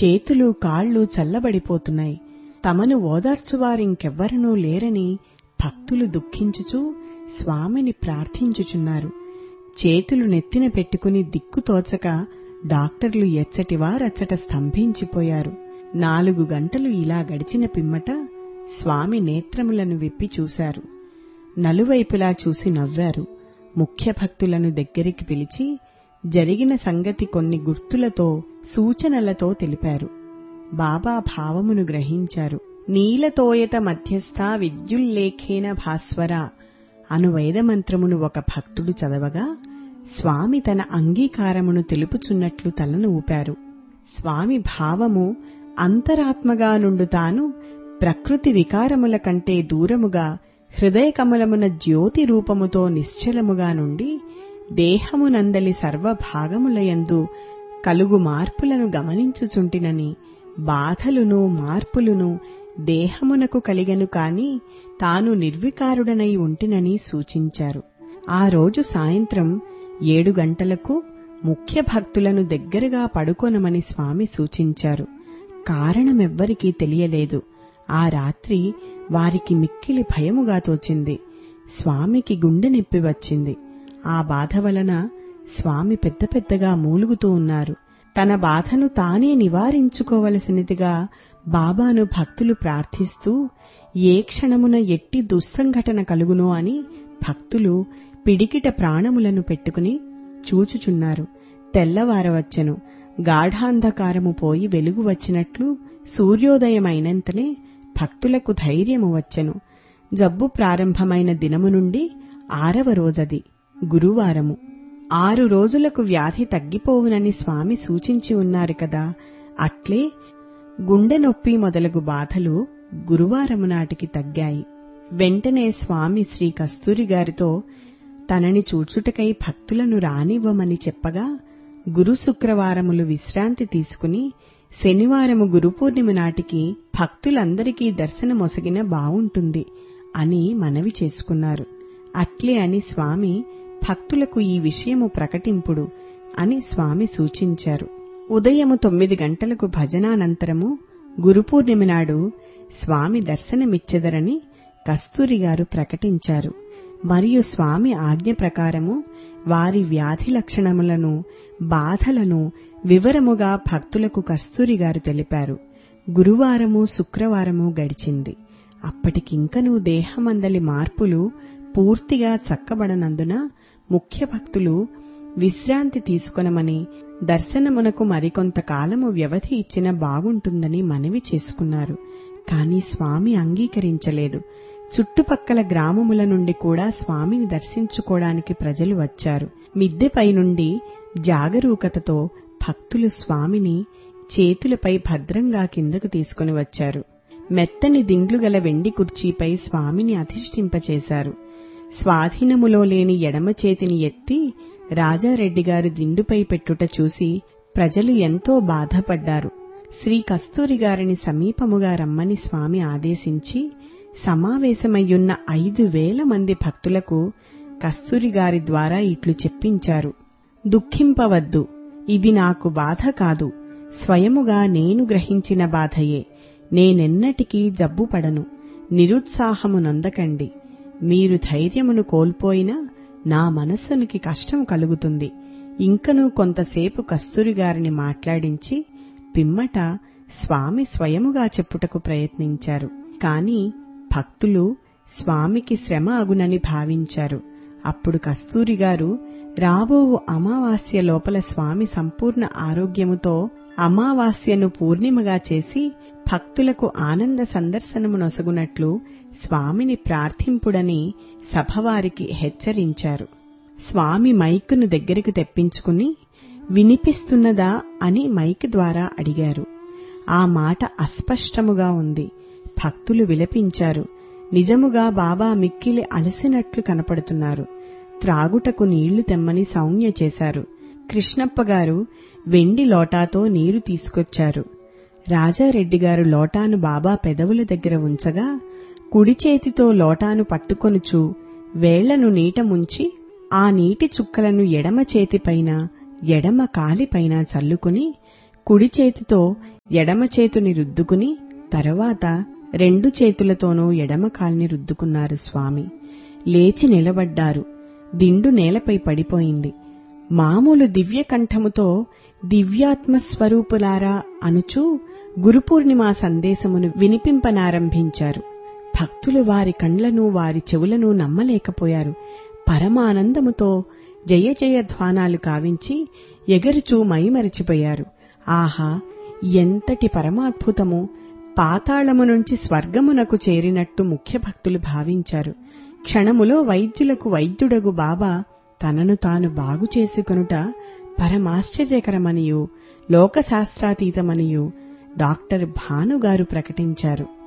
చేతులు కాళ్ళు చల్లబడిపోతున్నాయి తమను ఓదార్చువారింకెవ్వరనూ లేరని భక్తులు దుఃఖించుచూ స్వామిని ప్రార్థించుచున్నారు చేతులు నెత్తిన పెట్టుకుని దిక్కుతోచక డాక్టర్లు ఎచ్చటివారచ్చట స్తంభించిపోయారు నాలుగు గంటలు ఇలా గడిచిన పిమ్మట స్వామి నేత్రములను విప్పి చూశారు నలువైపులా చూసి నవ్వారు ముఖ్య భక్తులను దగ్గరికి పిలిచి జరిగిన సంగతి కొన్ని గుర్తులతో సూచనలతో తెలిపారు బాబా భావమును గ్రహించారు నీలతోయత మధ్యస్థ విద్యుల్లేఖేన భాస్వర అను వేదమంత్రమును ఒక భక్తుడు చదవగా స్వామి తన అంగీకారమును తెలుపుచున్నట్లు తలను ఊపారు స్వామి భావము అంతరాత్మగా నుండు తాను ప్రకృతి వికారముల కంటే దూరముగా హృదయకమలమున జ్యోతి రూపముతో నిశ్చలముగా నుండి దేహమునందలి సర్వభాగములయందు కలుగు మార్పులను గమనించుచుంటినని బాధలును మార్పులును దేహమునకు కలిగను కాని తాను నిర్వికారుడనై ఉంటినని సూచించారు ఆ రోజు సాయంత్రం ఏడు గంటలకు ముఖ్య భక్తులను దగ్గరగా పడుకొనమని స్వామి సూచించారు కారణమెవ్వరికీ తెలియలేదు ఆ రాత్రి వారికి మిక్కిలి భయముగా తోచింది స్వామికి గుండె నొప్పి వచ్చింది ఆ బాధ వలన స్వామి పెద్ద పెద్దగా మూలుగుతూ ఉన్నారు తన బాధను తానే నివారించుకోవలసినదిగా బాబాను భక్తులు ప్రార్థిస్తూ ఏ క్షణమున ఎట్టి దుస్సంఘటన కలుగునో అని భక్తులు పిడికిట ప్రాణములను పెట్టుకుని చూచుచున్నారు తెల్లవారవచ్చెను గాఢాంధకారము పోయి వెలుగు వచ్చినట్లు సూర్యోదయమైనంతనే భక్తులకు ధైర్యము వచ్చెను జబ్బు ప్రారంభమైన దినము నుండి ఆరవ రోజది గురువారము ఆరు రోజులకు వ్యాధి తగ్గిపోవునని స్వామి సూచించి ఉన్నారు కదా అట్లే గుండె నొప్పి మొదలగు బాధలు గురువారము నాటికి తగ్గాయి వెంటనే స్వామి శ్రీ కస్తూరి గారితో తనని చూచుటకై భక్తులను రానివ్వమని చెప్పగా గురు శుక్రవారములు విశ్రాంతి తీసుకుని శనివారము గురుపూర్ణిమ నాటికి భక్తులందరికీ దర్శనమొసగిన బావుంటుంది అని మనవి చేసుకున్నారు అట్లే అని స్వామి భక్తులకు ఈ విషయము ప్రకటింపుడు అని స్వామి సూచించారు ఉదయము తొమ్మిది గంటలకు భజనానంతరము గురుపూర్ణిమ నాడు స్వామి దర్శనమిచ్చెదరని కస్తూరి గారు ప్రకటించారు మరియు స్వామి ఆజ్ఞ ప్రకారము వారి వ్యాధి లక్షణములను బాధలను వివరముగా భక్తులకు కస్తూరి గారు తెలిపారు గురువారము శుక్రవారము గడిచింది అప్పటికింకనూ దేహమందలి మార్పులు పూర్తిగా చక్కబడనందున ముఖ్య భక్తులు విశ్రాంతి తీసుకొనమని దర్శనమునకు మరికొంత కాలము వ్యవధి ఇచ్చిన బాగుంటుందని మనవి చేసుకున్నారు కాని స్వామి అంగీకరించలేదు చుట్టుపక్కల గ్రామముల నుండి కూడా స్వామిని దర్శించుకోవడానికి ప్రజలు వచ్చారు మిద్దెపై నుండి జాగరూకతతో భక్తులు స్వామిని చేతులపై భద్రంగా కిందకు తీసుకుని వచ్చారు మెత్తని దిండ్లు గల వెండి కుర్చీపై స్వామిని అధిష్ఠింపచేశారు స్వాధీనములో లేని ఎడమ చేతిని ఎత్తి రాజారెడ్డి గారి దిండుపై పెట్టుట చూసి ప్రజలు ఎంతో బాధపడ్డారు శ్రీ కస్తూరి గారిని సమీపముగా రమ్మని స్వామి ఆదేశించి సమావేశమయ్యున్న ఐదు వేల మంది భక్తులకు కస్తూరి గారి ద్వారా ఇట్లు చెప్పించారు దుఃఖింపవద్దు ఇది నాకు బాధ కాదు స్వయముగా నేను గ్రహించిన బాధయే నేనెన్నటికీ జబ్బుపడను నిరుత్సాహము నొందకండి మీరు ధైర్యమును కోల్పోయినా నా మనస్సునికి కష్టం కలుగుతుంది ఇంకనూ కొంతసేపు కస్తూరి గారిని మాట్లాడించి పిమ్మట స్వామి స్వయముగా చెప్పుటకు ప్రయత్నించారు కాని భక్తులు స్వామికి శ్రమ అగునని భావించారు అప్పుడు కస్తూరి గారు రాబోవు అమావాస్య లోపల స్వామి సంపూర్ణ ఆరోగ్యముతో అమావాస్యను పూర్ణిమగా చేసి భక్తులకు ఆనంద సందర్శనము నొసగునట్లు స్వామిని ప్రార్థింపుడని సభవారికి హెచ్చరించారు స్వామి మైకును దగ్గరకు తెప్పించుకుని వినిపిస్తున్నదా అని మైక్ ద్వారా అడిగారు ఆ మాట అస్పష్టముగా ఉంది భక్తులు విలపించారు నిజముగా బాబా మిక్కిలి అలసినట్లు కనపడుతున్నారు త్రాగుటకు నీళ్లు తెమ్మని సౌజ్ఞ చేశారు కృష్ణప్ప గారు వెండి లోటాతో నీరు తీసుకొచ్చారు రాజారెడ్డి గారు లోటాను బాబా పెదవుల దగ్గర ఉంచగా కుడి చేతితో లోటాను పట్టుకొనుచు వేళ్లను నీట ముంచి ఆ నీటి చుక్కలను ఎడమ చేతిపైన ఎడమ కాలిపైన చల్లుకుని కుడి చేతితో ఎడమ చేతుని రుద్దుకుని తరువాత రెండు చేతులతోనూ ఎడమ కాల్ని రుద్దుకున్నారు స్వామి లేచి నిలబడ్డారు దిండు నేలపై పడిపోయింది మామూలు దివ్యకంఠముతో దివ్యాత్మస్వరూపులారా అనుచూ గురుపూర్ణిమా సందేశమును వినిపింపనారంభించారు భక్తులు వారి కండ్లను వారి చెవులను నమ్మలేకపోయారు పరమానందముతో జయ జయ ధ్వానాలు కావించి ఎగరుచూ మైమరిచిపోయారు ఆహా ఎంతటి పరమాద్భుతము పాతాళము నుంచి స్వర్గమునకు చేరినట్టు ముఖ్య భక్తులు భావించారు క్షణములో వైద్యులకు వైద్యుడగు బాబా తనను తాను బాగు చేసుకొనుట పరమాశ్చర్యకరమనియు లోకశాస్త్రాతీతమనియు డాక్టర్ భానుగారు ప్రకటించారు